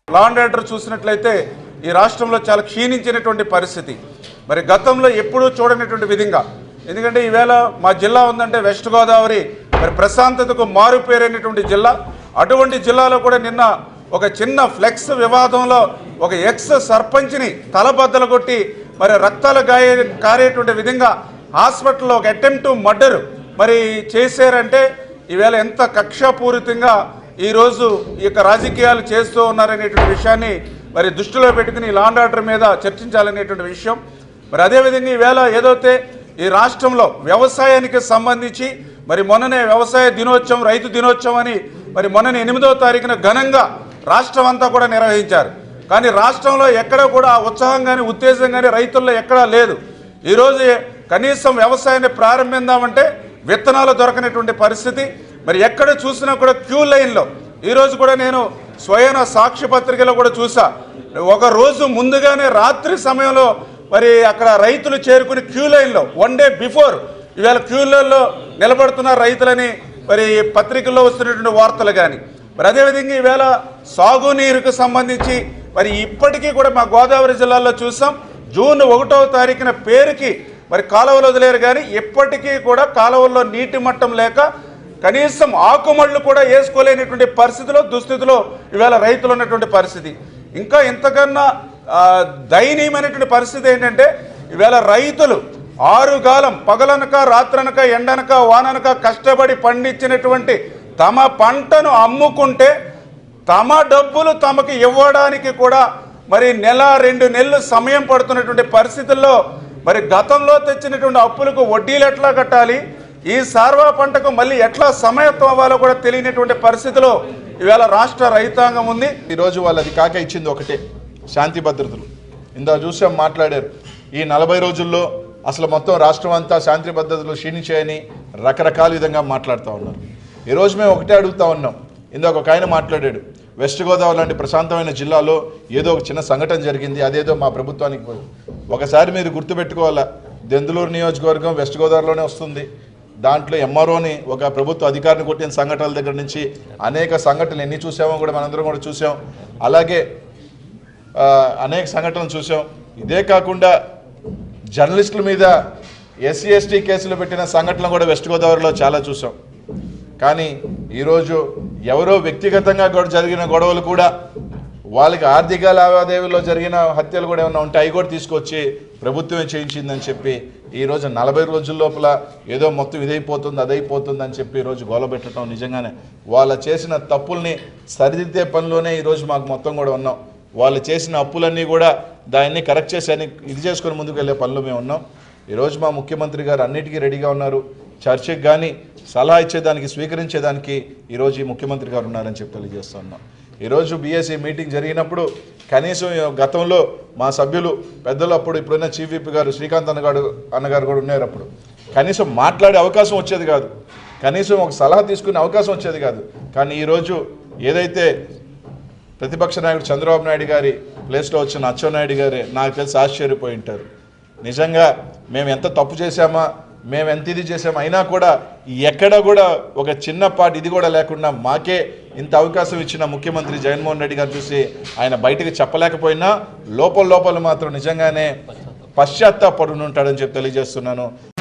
law and order చూసినట్లయితే ఈ రాష్ట్రంలో చాలా క్షీణించినటువంటి పరిస్థితి మరి గతంలో ఎప్పుడూ చూడనటువంటి విధంగా ఎందుకంటే ఈవేళ మా జిల్లా ఉందంటే వెస్ట్ గోదావరి మరి ప్రశాంతతకు మారుపేరైనటువంటి జిల్లా అటువంటి జిల్లాలో కూడా నిన్న ఒక చిన్న ఫ్లెక్స్ వివాదంలో ఒక ఎక్స్ సర్పంచ్ని తలబద్దలు కొట్టి మరి రక్తాలు గాయ కారేటువంటి విధంగా హాస్పిటల్లో ఒక అటెంప్ట్ మర్డర్ మరి చేశారంటే ఈవేళ ఎంత కక్షాపూరితంగా ఈరోజు ఈ యొక్క రాజకీయాలు చేస్తూ ఉన్నారనేటువంటి విషయాన్ని మరి దృష్టిలో పెట్టుకుని లా అండ్ ఆర్డర్ మీద చర్చించాలనేటువంటి విషయం మరి అదేవిధంగా ఈవేళ ఏదైతే ఈ రాష్ట్రంలో వ్యవసాయానికి సంబంధించి మరి మొన్ననే వ్యవసాయ దినోత్సవం రైతు దినోత్సవం అని మరి మొన్ననే ఎనిమిదవ తారీఖున ఘనంగా రాష్ట్రం అంతా కూడా నిర్వహించారు కానీ రాష్ట్రంలో ఎక్కడ కూడా ఆ ఉత్సాహం కానీ ఉత్తేజం కానీ రైతుల్లో ఎక్కడా లేదు ఈరోజు కనీసం వ్యవసాయాన్ని ప్రారంభిద్దామంటే విత్తనాలు దొరకనటువంటి పరిస్థితి మరి ఎక్కడ చూసినా కూడా క్యూ లైన్లో ఈరోజు కూడా నేను స్వయం సాక్షి పత్రికలో కూడా చూసా ఒక రోజు ముందుగానే రాత్రి సమయంలో మరి అక్కడ రైతులు చేరుకుని క్యూ లైన్లో వన్ డే బిఫోర్ ఇవాళ క్యూ లైన్లో నిలబడుతున్న రైతులని మరి పత్రికల్లో వస్తున్నటువంటి వార్తలు కానీ మరి అదేవిధంగా ఈవేళ సాగునీరుకు సంబంధించి మరి ఇప్పటికీ కూడా మా గోదావరి జిల్లాలో చూసాం జూన్ ఒకటవ తారీఖున పేరుకి మరి కాలువలు వదిలేరు కానీ ఇప్పటికీ కూడా కాలువల్లో నీటి మట్టం లేక కనీసం ఆకుమళ్ళు కూడా వేసుకోలేనటువంటి పరిస్థితిలో దుస్థితిలో ఇవాళ రైతులు ఉన్నటువంటి పరిస్థితి ఇంకా ఇంతకన్నా ఆ, దయనీయమైనటువంటి పరిస్థితి ఏంటంటే ఈవేళ రైతులు ఆరుగాలం పగలనక రాత్రనక ఎండనక వాననక కష్టపడి పండించినటువంటి తమ పంటను అమ్ముకుంటే తమ డబ్బులు తమకు ఇవ్వడానికి కూడా మరి నెల రెండు నెలలు సమయం పడుతున్నటువంటి పరిస్థితుల్లో మరి గతంలో తెచ్చినటువంటి అప్పులకు వడ్డీలు ఎట్లా కట్టాలి ఈ సార్వా పంటకు మళ్ళీ ఎట్లా సమయత్వం అవ్వాలో కూడా తెలియనటువంటి పరిస్థితిలో ఈవేళ రాష్ట్ర రైతాంగం ఉంది ఈరోజు వాళ్ళది కాక ఇచ్చింది ఒకటే శాంతి భద్రతలు ఇందా చూసాం మాట్లాడారు ఈ నలభై రోజుల్లో అసలు మొత్తం రాష్ట్రం అంతా శాంతి భద్రతలు క్షీణించాయని రకరకాల విధంగా మాట్లాడుతూ ఉన్నారు ఈరోజు మేము ఒకటే అడుగుతా ఉన్నాం ఇందాక ఒక ఆయన మాట్లాడాడు వెస్ట్ గోదావరి లాంటి ప్రశాంతమైన జిల్లాలో ఏదో ఒక చిన్న సంఘటన జరిగింది అదేదో మా ప్రభుత్వానికి పోయి- ఒకసారి మీరు గుర్తుపెట్టుకోవాలా దెందులూరు నియోజకవర్గం వెస్ట్ గోదావరిలోనే వస్తుంది దాంట్లో ఎంఆర్ఓని ఒక ప్రభుత్వ అధికారిని కొట్టిన సంఘటనల దగ్గర నుంచి అనేక సంఘటనలు ఎన్ని చూసామో కూడా మనందరం కూడా చూసాం అలాగే ఆ, అనేక సంఘటనలు చూసాం ఇదే కాకుండా జర్నలిస్టుల మీద ఎస్సీ ఎస్టీ కేసులు పెట్టిన సంఘటనలు కూడా వెస్ట్ గోదావరిలో చాలా చూసాం కానీ ఈరోజు ఎవరో వ్యక్తిగతంగా కూడా జరిగిన గొడవలు కూడా వాళ్ళకి ఆర్థిక లావాదేవీల్లో జరిగిన హత్యలు కూడా ఏమైనా ఉంటే అవి కూడా తీసుకొచ్చి ప్రభుత్వమే చేయించిందని చెప్పి ఈరోజు నలభై రోజుల లోపల ఏదో మొత్తం ఇదైపోతుంది అదైపోతుంది అని చెప్పి ఈరోజు గోల పెట్టడం నిజంగానే వాళ్ళు చేసిన తప్పుల్ని సరిదిద్దే పనిలోనే ఈరోజు మాకు మొత్తం కూడా ఉన్నాం వాళ్ళు చేసిన అప్పులన్నీ కూడా దాన్ని కరెక్ట్ చేసి అన్ని ఇది చేసుకొని ముందుకు వెళ్ళే పనులు మేము ఉన్నాం ఈరోజు మా ముఖ్యమంత్రి గారు అన్నిటికీ రెడీగా ఉన్నారు చర్చకి కానీ సలహా ఇచ్చేదానికి స్వీకరించేదానికి ఈరోజు ఈ ముఖ్యమంత్రి గారు ఉన్నారని చెప్పి తెలియజేస్తున్నాం ఈరోజు బీఎస్సీ మీటింగ్ జరిగినప్పుడు కనీసం గతంలో మా సభ్యులు పెద్దలు అప్పుడు ఇప్పుడున్న చీఫ్ విప్ గారు శ్రీకాంత్ అన్నగారు అన్నగారు కూడా ఉన్నారు అప్పుడు కనీసం మాట్లాడే అవకాశం వచ్చేది కాదు కనీసం ఒక సలహా తీసుకునే అవకాశం వచ్చేది కాదు కానీ ఈరోజు ఏదైతే ప్రతిపక్ష నాయకుడు చంద్రబాబు నాయుడు గారి ప్లేస్లో వచ్చిన అచ్చెన్నాయుడు గారే నాకు తెలిసి ఆశ్చర్యపోయి ఉంటారు నిజంగా మేము ఎంత తప్పు చేశామా మేము ఎంత ఇది చేసామా అయినా కూడా ఎక్కడ కూడా ఒక చిన్నపాటి ఇది కూడా లేకుండా మాకే ఇంత అవకాశం ఇచ్చిన ముఖ్యమంత్రి జగన్మోహన్ రెడ్డి గారు చూసి ఆయన బయటకు చెప్పలేకపోయినా లోపల లోపల మాత్రం నిజంగానే పశ్చాత్తాపడును ఉంటాడని చెప్పి తెలియజేస్తున్నాను